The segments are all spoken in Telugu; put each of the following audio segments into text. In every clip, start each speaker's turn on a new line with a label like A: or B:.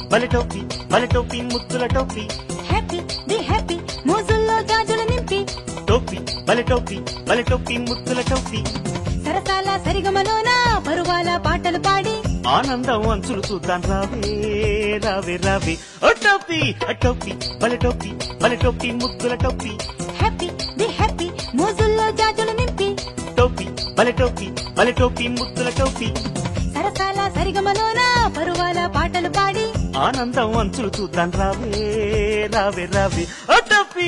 A: బలి టోపీ బలి టోపీ ముద్దుల టోపీ
B: హ్యాపీ బి హ్యాపీ మోజుల్లో గాజులు నింపి
A: టోపీ బలి టోపీ బలి టోపీ ముద్దుల టోపీ
B: సరసాల సరిగమలోన పరువాల పాటలు పాడి
A: ఆనందం అంచులు చూద్దాం రావే రావే రావే ఓ టోపీ ఆ టోపీ బలి టోపీ బలి టోపీ ముద్దుల టోపీ
B: హ్యాపీ బి హ్యాపీ మోజుల్లో గాజులు నింపి
A: టోపీ బలి టోపీ బలి టోపీ ముద్దుల టోపీ
B: సరసాల సరిగమలోన పరువాల పాటలు పాడి
A: ఆనందం అంచులు చూద్దాం రావే రావే రావే ఓ టోపీ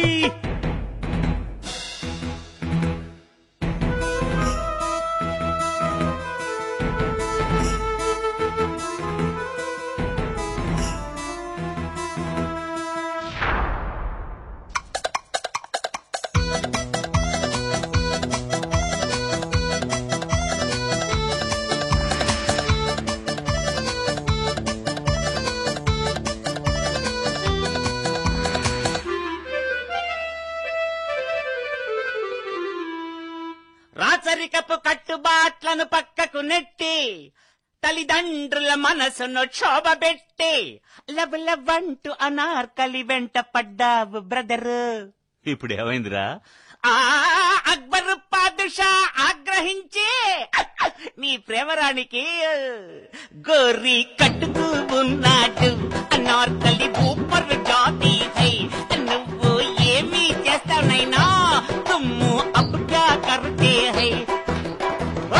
C: రాచరికపు కట్టుబాట్లను పక్కకు నెట్టి తల్లిదండ్రుల మనసును క్షోభబెట్టి లవ్ లవ్ అంటూ అనార్కలి వెంట పడ్డావు బ్రదరు
A: ఇప్పుడు ఏమైందిరా
C: ఆ అక్బర్ పాదుషా ఆగ్రహించి నీ ప్రేమరానికి గోరి కట్టుతూ ఉన్నాడు అనార్కలి ఊపర్ జాతి హై నువ్వు ఏమి చేస్తావునైనా తుమ్ము అబ్ క్యా కర్తే హై
A: ఆ,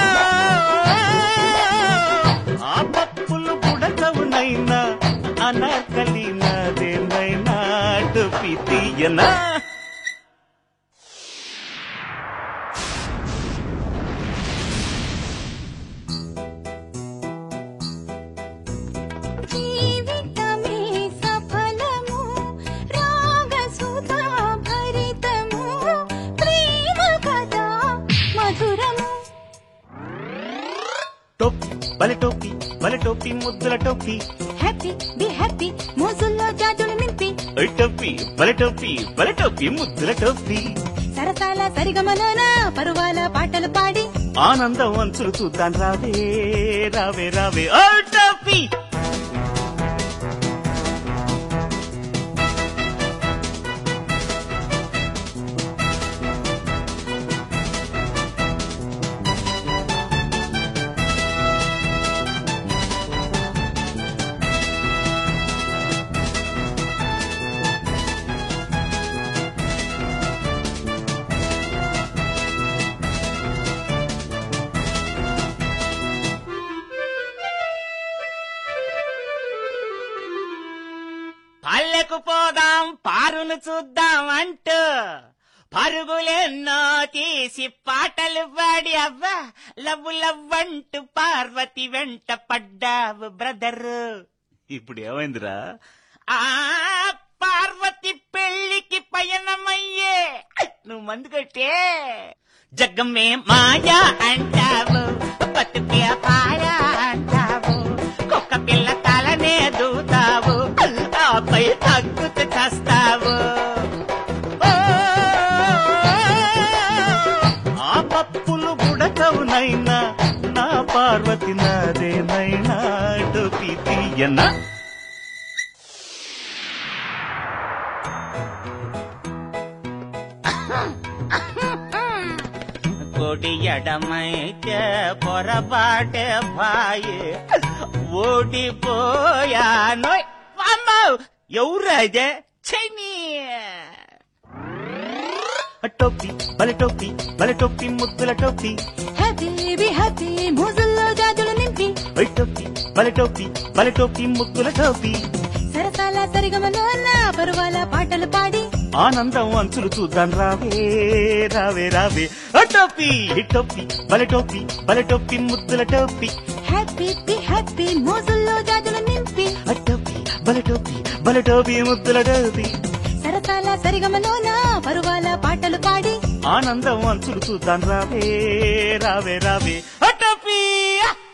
A: ఆ పప్పులు బుడకవునైనా అనార్కలి నాదేనైనా టోపీ తీయనా
B: జీవితమే సఫలము రాగసుధా భరితము ప్రేమ కథ మధురము
A: టోపీ బలి టోపీ బలి టోపీ ముద్దుల టోపీ
B: హ్యాపీ బి హ్యాపీ మోజుల్లో జాజులు నింపి
A: ఓయ్ టోపీ బలి టోపీ బలి టోపీ ముద్దుల టోపీ
B: సరసాల సరిగమలోన పరువాల పాటలు పాడి
A: ఆనందం అంచులు చూద్దాం రావే రావే రావే ఓ టోపీ
C: పల్లెకు పోదాం పారును చూద్దాం అంటూ పరుగులెన్నో తీసి పాటలు పాడి అవ్వా లవ్వు లవ్వంటూ పార్వతి వెంట పడ్డావు బ్రదరు
A: ఇప్పుడు ఏమైందిరా
C: ఆ పార్వతి పెళ్లికి పయనమయ్యే నువ్వు మందు కొట్టే జగ్గమ్మే మాయా అంటావు బతుకే పాయా అంటావు కుక్క పిల్ల తలనే దూతావు ఆపై తగ్గుతూ చస్తావు
A: ఓ, ఆ పప్పులు బుడకవునైనా నా పార్వతి నాదేనైనా టోపీ తీయనా
C: కొడి ఎడమైతే పొరపాటే బాయే ఓడిపోయాను అమ్మో ఎవరైతే చెయ్యి
A: టోపీ బలి టోపీ బలి టోపీ ముద్దుల టోపీ
B: హ్యాపీ బి హ్యాపీ మోజుల్లో గాజులు నింపి
A: ఓయ్ టోపీ బలి టోపీ బలి టోపీ ముద్దుల టోపీ
B: సరసాల సరిగమలోన పరువాల పాటలు పాడి
A: ఆనందం అంచులు చూద్దాం రావే రావే రావే ఓ టోపీ టోపీ బలి టోపీ బలి టోపీ ముద్దుల టోపీ
B: హ్యాపీ బి హ్యాపీ మోజుల్లో గాజులు నింపి
A: ఆ టోపీ బలి టోపీ బలి టోపీ ముద్దుల టోపీ
B: సరసాల సరిగమలోన పరువాల పాటలు పాడి
A: ఆనందం అంచులు చూద్దాం రావే రావే రావే ఓ టోపీ